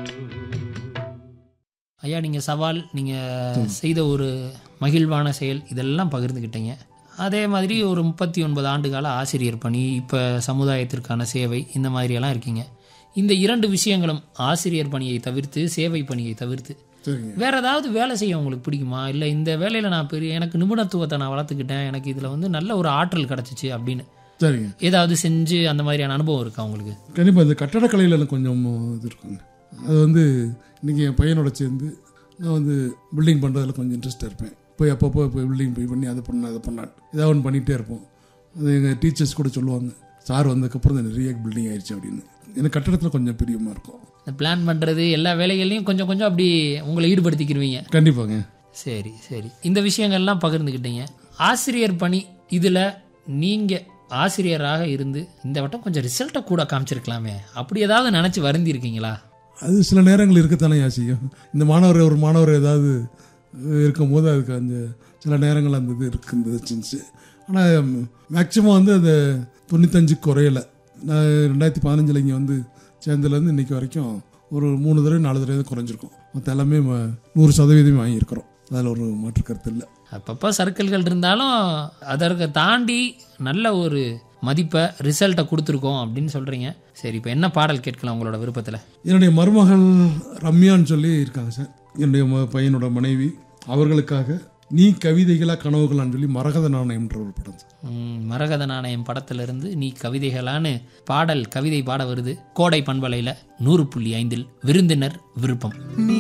ஐயா நீங்கள் சவால் நீங்கள் செய்த ஒரு மகிழ்வான செயல் இதெல்லாம் பகிர்ந்துக்கிட்டீங்க அதே மாதிரி ஒரு முப்பத்தி ஒன்பது ஆண்டு கால ஆசிரியர் பணி இப்போ சமுதாயத்திற்கான சேவை இந்த மாதிரியெல்லாம் இருக்கீங்க இந்த இரண்டு விஷயங்களும் ஆசிரியர் பணியை தவிர்த்து சேவை பணியை தவிர்த்து சரிங்க வேற ஏதாவது வேலை செய்ய உங்களுக்கு பிடிக்குமா இல்லை இந்த வேலையில் நான் பெரிய எனக்கு நிபுணத்துவத்தை நான் வளர்த்துக்கிட்டேன் எனக்கு இதில் வந்து நல்ல ஒரு ஆற்றல் கிடச்சிச்சு அப்படின்னு சரிங்க ஏதாவது செஞ்சு அந்த மாதிரியான அனுபவம் இருக்கா உங்களுக்கு கண்டிப்பாக இந்த கட்டடக்கலையில் எனக்கு கொஞ்சம் இது இருக்குங்க அது வந்து இன்றைக்கி என் பையனோட சேர்ந்து நான் வந்து பில்டிங் பண்ணுறதுல கொஞ்சம் இன்ட்ரெஸ்ட்டாக இருப்பேன் போய் அப்பப்போ போய் பில்டிங் போய் பண்ணி அதை பண்ண அதை பண்ண ஏதாவது ஒன்று பண்ணிகிட்டே இருப்போம் அது எங்கள் டீச்சர்ஸ் கூட சொல்லுவாங்க சார் வந்ததுக்கப்புறம் தான் நிறைய பில்டிங் ஆயிடுச்சு அப்படின்னு எனக்கு கட்டடத்தில் கொஞ்சம் பிரியமாக இருக்கும் இந்த பிளான் பண்ணுறது எல்லா வேலைகள்லையும் கொஞ்சம் கொஞ்சம் அப்படி உங்களை ஈடுபடுத்திக்கிருவீங்க கண்டிப்பாங்க சரி சரி இந்த விஷயங்கள்லாம் பகிர்ந்துக்கிட்டீங்க ஆசிரியர் பணி இதில் நீங்கள் ஆசிரியராக இருந்து இந்த வட்டம் கொஞ்சம் ரிசல்ட்டை கூட காமிச்சிருக்கலாமே அப்படி ஏதாவது நினச்சி வருந்திருக்கீங்களா அது சில நேரங்கள் இருக்கத்தானே செய்யும் இந்த மாணவர் ஒரு மாணவர் ஏதாவது இருக்கும்போது அதுக்கு அந்த சில நேரங்கள் அந்த இது இருக்குந்துச்சு ஆனால் மேக்சிமம் வந்து அந்த தொண்ணூத்தஞ்சு குறையலை நான் ரெண்டாயிரத்தி பதினஞ்சில் இங்கே வந்து சேர்ந்ததுலேருந்து இன்றைக்கி வரைக்கும் ஒரு மூணு தடவை நாலு தடவை தான் குறைஞ்சிருக்கும் மற்ற எல்லாமே ம- நூறு சதவீதம் வாங்கியிருக்கிறோம் அதில் ஒரு மாற்று கருத்து இல்லை அப்பப்போ சர்க்கிள்கள் இருந்தாலும் அதற்கு தாண்டி நல்ல ஒரு மதிப்பை ரிசல்ட்டை கொடுத்துருக்கோம் அப்படின்னு சொல்கிறீங்க சரி இப்போ என்ன பாடல் கேட்கலாம் உங்களோட விருப்பத்தில் என்னுடைய மருமகள் ரம்யான்னு சொல்லி இருக்காங்க சார் என்னுடைய ம- பையனோட மனைவி அவர்களுக்காக நீ கவிதைகளா கனவுகளான்னு சொல்லி மரகத நாணயம்ன்ற ஒரு படம் சார் ம், மரகத நாணயம் படத்திலிருந்து நீ கவிதைகளான்னு பாடல் கவிதை பாட வருது கோடை பண்பலையில் நூறு புள்ளி ஐந்தில் விருந்தினர் விருப்பம்